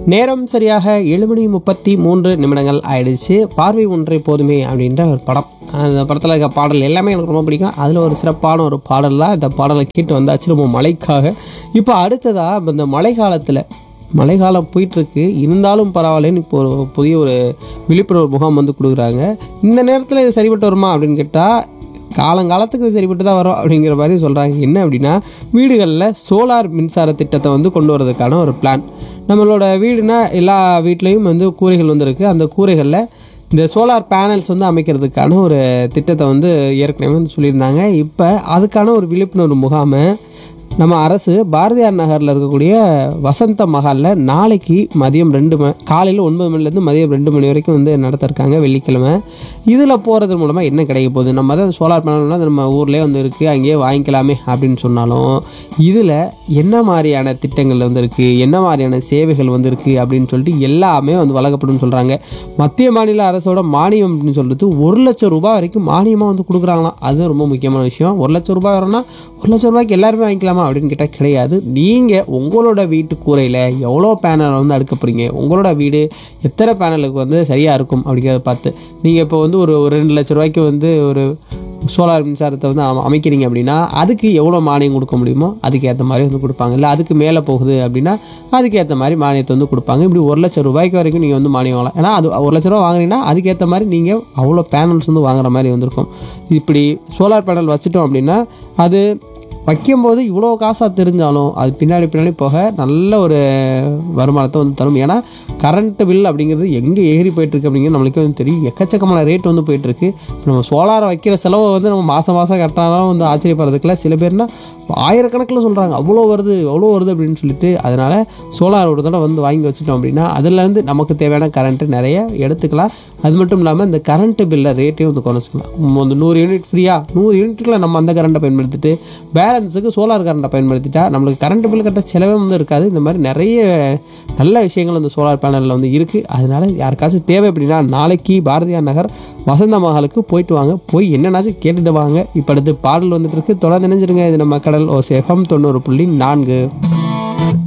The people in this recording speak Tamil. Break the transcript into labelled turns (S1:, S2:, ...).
S1: நேரம் சரியாக ஏழு மணி முப்பத்தி மூன்று நிமிடங்கள் ஆயிடுச்சு பார்வை ஒன்றை போதுமே அப்படின்ற ஒரு படம் அந்த படத்தில் இருக்க பாடல் எல்லாமே எனக்கு ரொம்ப பிடிக்கும் அதில் ஒரு சிறப்பான ஒரு பாடல்லாம் இந்த பாடலை கேட்டு வந்தாச்சு நம்ம மழைக்காக இப்போ அடுத்ததாக இந்த மழை காலத்தில் மழைக்காலம் போயிட்டுருக்கு இருந்தாலும் பரவாயில்லன்னு இப்போ ஒரு புதிய ஒரு விழிப்புணர்வு முகாம் வந்து கொடுக்குறாங்க இந்த நேரத்தில் இது சரிப்பட்டு வருமா அப்படின்னு கேட்டால் காலங்காலத்துக்கு இது சரிப்பட்டு தான் வரும் அப்படிங்கிற மாதிரி சொல்கிறாங்க என்ன அப்படின்னா வீடுகளில் சோலார் மின்சார திட்டத்தை வந்து கொண்டு வரதுக்கான ஒரு பிளான் நம்மளோட வீடுனா எல்லா வீட்லேயும் வந்து கூரைகள் வந்து இருக்குது அந்த கூரைகளில் இந்த சோலார் பேனல்ஸ் வந்து அமைக்கிறதுக்கான ஒரு திட்டத்தை வந்து ஏற்கனவே வந்து சொல்லியிருந்தாங்க இப்போ அதுக்கான ஒரு விழிப்புணர்வு முகாமை நம்ம அரசு பாரதியார் நகரில் இருக்கக்கூடிய வசந்த மஹாலில் நாளைக்கு மதியம் ரெண்டு மணி காலையில் ஒன்பது மணிலேருந்து மதியம் ரெண்டு மணி வரைக்கும் வந்து நடத்திருக்காங்க வெள்ளிக்கிழமை இதில் போகிறது மூலமாக என்ன கிடைக்க போகுது நம்ம தான் சோலார் பேனல்னால் அது நம்ம ஊர்லேயே வந்து இருக்குது அங்கேயே வாங்கிக்கலாமே அப்படின்னு சொன்னாலும் இதில் என்ன மாதிரியான திட்டங்கள் வந்து இருக்குது என்ன மாதிரியான சேவைகள் வந்து இருக்குது அப்படின்னு சொல்லிட்டு எல்லாமே வந்து வழங்கப்படும் சொல்கிறாங்க மத்திய மாநில அரசோட மானியம் அப்படின்னு சொல்கிறது ஒரு லட்சம் ரூபாய் வரைக்கும் மானியமாக வந்து கொடுக்குறாங்களாம் அது ரொம்ப முக்கியமான விஷயம் ஒரு லட்சம் ரூபாய் வரும்னா ஒரு லட்சம் ரூபாய்க்கு எல்லாருமே வாங்கிக்கலாமா அப்படின்னு கேட்டால் கிடையாது நீங்கள் உங்களோட வீட்டு கூரையில் எவ்வளோ பேனல் வந்து அடுக்க போகிறீங்க உங்களோட வீடு எத்தனை பேனலுக்கு வந்து சரியாக இருக்கும் அப்படிங்கிறத பார்த்து நீங்கள் இப்போ வந்து ஒரு ஒரு ரெண்டு லட்ச ரூபாய்க்கு வந்து ஒரு சோலார் மின்சாரத்தை வந்து அம- அமைக்கிறீங்க அப்படின்னா அதுக்கு எவ்வளோ மானியம் கொடுக்க முடியுமோ அதுக்கு ஏற்ற மாதிரி வந்து கொடுப்பாங்க இல்லை அதுக்கு மேலே போகுது அப்படின்னா அதுக்கு ஏற்ற மாதிரி மானியத்தை வந்து கொடுப்பாங்க இப்படி ஒரு லட்சம் ரூபாய்க்கு வரைக்கும் நீங்கள் வந்து மானியம் வாங்கலாம் ஏன்னா அது ஒரு லட்ச ரூபா வாங்குறீங்கன்னா அதுக்கேற்ற மாதிரி நீங்கள் அவ்வளோ பேனல்ஸ் வந்து வாங்குற மாதிரி வந்திருக்கும் இப்படி சோலார் பேனல் வச்சுட்டோம் அப்படின்னா அது வைக்கும்போது இவ்வளோ காசாக தெரிஞ்சாலும் அது பின்னாடி பின்னாடி போக நல்ல ஒரு வருமானத்தை வந்து தரும் ஏன்னா கரண்ட் பில் அப்படிங்கிறது எங்கே ஏறி போயிட்டுருக்கு அப்படிங்கிறது நம்மளுக்கே வந்து தெரியும் எக்கச்சக்கமான ரேட் வந்து போயிட்டுருக்கு இப்போ நம்ம சோலாரை வைக்கிற செலவை வந்து நம்ம மாதம் மாதம் கட்டினாலும் வந்து ஆச்சரியப்படுறதுக்குல சில பேர்னா ஆயிரக்கணக்கில் சொல்கிறாங்க அவ்வளோ வருது அவ்வளோ வருது அப்படின்னு சொல்லிட்டு அதனால் சோலார் ஒரு தடவை வந்து வாங்கி வச்சுட்டோம் அப்படின்னா அதுலேருந்து நமக்கு தேவையான கரண்ட்டு நிறைய எடுத்துக்கலாம் அது மட்டும் இல்லாமல் இந்த கரண்ட்டு பில்லை ரேட்டையும் வந்து குறைச்சிக்கலாம் வந்து நூறு யூனிட் ஃப்ரீயாக நூறு யூனிட்டுக்குள்ள நம்ம அந்த கரண்ட்டை பயன்படுத்திட்டு பேலன்ஸுக்கு சோலார் கரண்ட்டை பயன்படுத்திட்டா நம்மளுக்கு கரண்ட் பில் கட்ட செலவே வந்து இருக்காது இந்த மாதிரி நிறைய நல்ல விஷயங்கள் அந்த சோலார் பேனலில் வந்து இருக்குது அதனால யாருக்காச்சும் தேவை அப்படின்னா நாளைக்கு பாரதியார் நகர் வசந்த மகாலுக்கு போயிட்டு வாங்க போய் என்னென்னாச்சும் கேட்டுட்டு வாங்க இப்போ அடுத்து பாடல் வந்துட்டு இருக்கு தொடர்ந்து நினைஞ்சிருங்க இது நம்ம கடல் ஓ எஃப்எம் தொண்ணூறு புள்ளி நான்கு